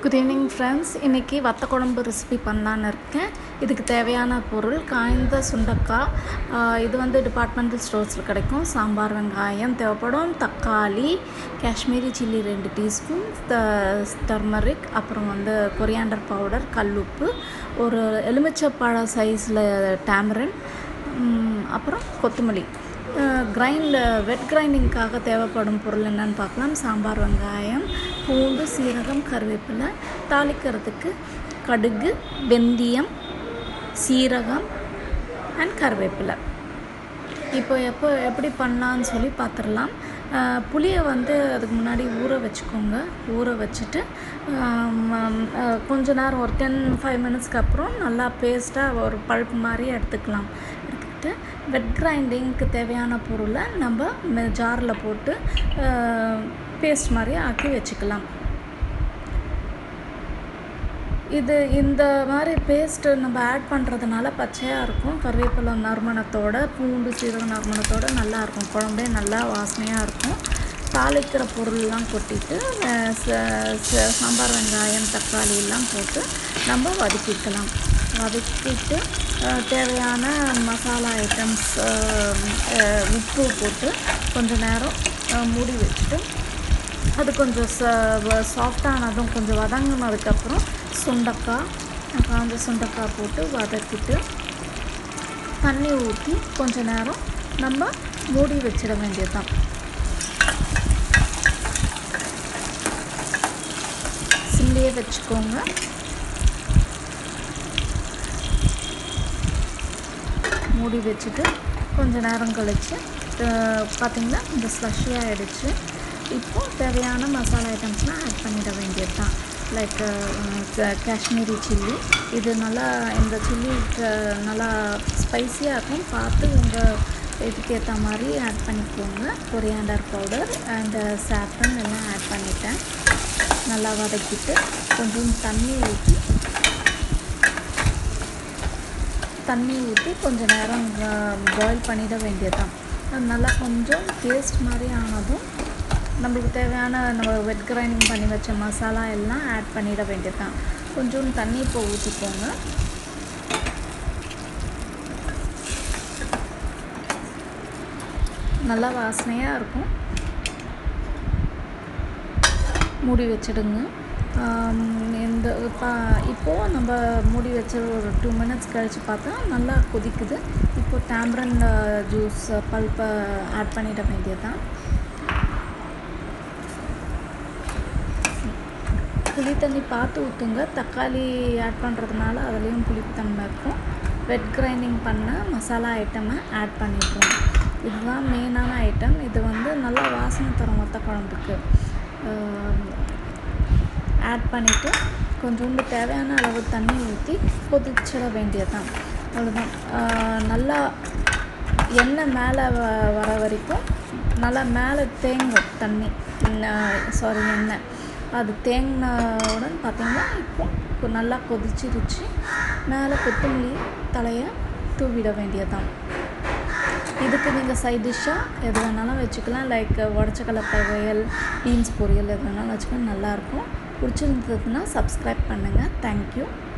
good evening friends இன்றைக்கி வத்த குழம்பு ரெசிபி பண்ணலான்னு இருக்கேன் இதுக்கு தேவையான பொருள் காய்ந்த சுண்டக்காய் ஆஹ் இது வந்து டிபார்ட்மெண்டல் ஸ்டோர்ஸில் கிடைக்கும் சாம்பார் வெங்காயம் தேவைப்படும் தக்காளி காஷ்மீரி சில்லி ரெண்டு டீஸ்பூன் டர்மரிக் அப்புறம் வந்து கொரியாண்டர் பவுடர் கல்லுப்பு ஒரு எலுமிச்சப்பழ சைஸில் டேமரன் அப்புறம் கொத்தமல்லி கிரைண்ட் வெட் கிரைண்டிங்க்காக தேவைப்படும் பொருள் என்னன்னு பார்க்கலாம் சாம்பார் வெங்காயம் பூண்டு சீரகம் கருவேப்பிலை தாளிக்கிறதுக்கு கடுகு வெந்தயம் சீரகம் அண்ட் கருவேப்பிலை இப்போ எப்போ எப்படி பண்ணலான்னு சொல்லி பார்த்துடலாம் அஹ் புளியை வந்து அதுக்கு முன்னாடி ஊற வச்சுக்கோங்க ஊற வச்சுட்டு ஆம், அஹ் கொஞ்ச நேரம் ஒரு டென் ஃபைவ் மினிட்ஸ்க்கு அப்புறம் நல்லா பேஸ்ட்டாக ஒரு பல்ப் மாதிரி எடுத்துக்கலாம் எடுத்துக்கிட்டு வெட் கிரைண்டிங்க்கு தேவையான பொருளை நம்ம ஜாரில் போட்டு பேஸ்ட் மாதிரி ஆக்கி வச்சுக்கலாம் இது இந்த மாதிரி பேஸ்ட்டு நம்ம ஆட் பண்ணுறதுனால பச்சையாக இருக்கும் கருவேப்பிலை நறுமணத்தோட பூண்டு சீரக நறுமணத்தோட நல்லா இருக்கும் குழம்பே நல்லா வாசனையாக இருக்கும் தாளிக்கிற பொருள்லாம் கொட்டிட்டு அஹ் ச- ச- சாம்பார் வெங்காயம் தக்காளி எல்லாம் போட்டு நம்ம வதக்கிக்கலாம் வதக்கிட்டு அஹ் தேவையான மசாலா ஐட்டம்ஸ் உப்பு போட்டு கொஞ்ச நேரம் அஹ் மூடி வச்சுட்டு அது கொஞ்சம் சாஃப்டானதும் கொஞ்சம் வதங்கினதுக்கப்புறம் சுண்டக்காய் காஞ்ச சுண்டக்காய் போட்டு வதக்கிட்டு தண்ணி ஊற்றி கொஞ்ச நேரம் நம்ம மூடி வச்சிட வேண்டியது தான் சிம்லேயே வச்சுக்கோங்க மூடி வச்சுட்டு கொஞ்ச நேரம் கழித்து பார்த்திங்கன்னா இந்த ஸ்லஷி ஆகிடுச்சு இப்போ தேவையான மசாலா ஐட்டம்ஸ்லாம் ஆட் பண்ணிட வேண்டியது தான் லைக் காஷ்மீரி சில்லி இது நல்லா இந்த சில்லி நல்லா ஸ்பைஸியாக இருக்கும் பார்த்து உங்கள் இதுக்கு ஏற்ற மாதிரி ஆட் பண்ணிக்கோங்க கொரியாண்டர் பவுடர் அண்ட் சாஃப்ரன் எல்லாம் ஆட் பண்ணிட்டேன் நல்லா வதக்கிட்டு கொஞ்சம் தண்ணி ஊற்றி தண்ணி ஊற்றி கொஞ்சம் நேரம் பாயில் பண்ணிட வேண்டியதுதான் அது நல்லா கொஞ்சம் பேஸ்ட் மாதிரி ஆனதும் நம்மளுக்கு தேவையான நம்ம வெட் கிரைண்டிங் பண்ணி வச்ச மசாலா எல்லாம் ஆட் பண்ணிட வேண்டியதுதான் கொஞ்சம் தண்ணி இப்போ ஊற்றிக்கோங்க நல்லா வாசனையாக இருக்கும் மூடி வச்சிடுங்க ஆம், இந்த பா- இப்போது நம்ம மூடி வச்ச ஒரு டூ மினிட்ஸ் கழித்து பார்த்தா நல்லா கொதிக்குது இப்போ டேம்ரன் ஜூஸ் பல்ப்பை ஆட் பண்ணிட வேண்டியதுதான் புளி தண்ணி பார்த்து ஊற்றுங்க தக்காளி ஆட் பண்ணுறதுனால அதுலேயும் புளிப்புத்தன்மை இருக்கும் வெட் கிரைண்டிங் பண்ண மசாலா ஐட்டமை ஆட் பண்ணிடுறோம் இதுதான் மெயினான ஐட்டம் இது வந்து நல்லா வாசனை தரும் மொத்த குழம்புக்கு ஆட் பண்ணிவிட்டு கொஞ்சோண்டு தேவையான அளவு தண்ணி ஊற்றி கொதிச்சிட வேண்டியதுதான் அவ்வளோதான் ஆஹ் நல்லா எண்ணெய் மேலே வ வர வரைக்கும் நல்லா மேலே தேங்கும் தண்ணி சாரி எண்ணெய் அது தேங்கினவுடன் பார்த்தீங்கன்னா இப்போ கொ- நல்லா கொதிச்சிருச்சு மேலே கொத்தமல்லி தலையை தூவிட வேண்டியதுதான் இதுக்கு நீங்கள் சைட் டிஷ்ஷாக எது வேணாலும் வச்சுக்கலாம் லைக் உடச்சக்கலை துவையல் பீன்ஸ் பொரியல் எது வேணாலும் வச்சுக்கலாம் நல்லாயிருக்கும் பிடிச்சிருந்ததுன்னா சப்ஸ்கிரைப் பண்ணுங்கள் தேங்க்யூ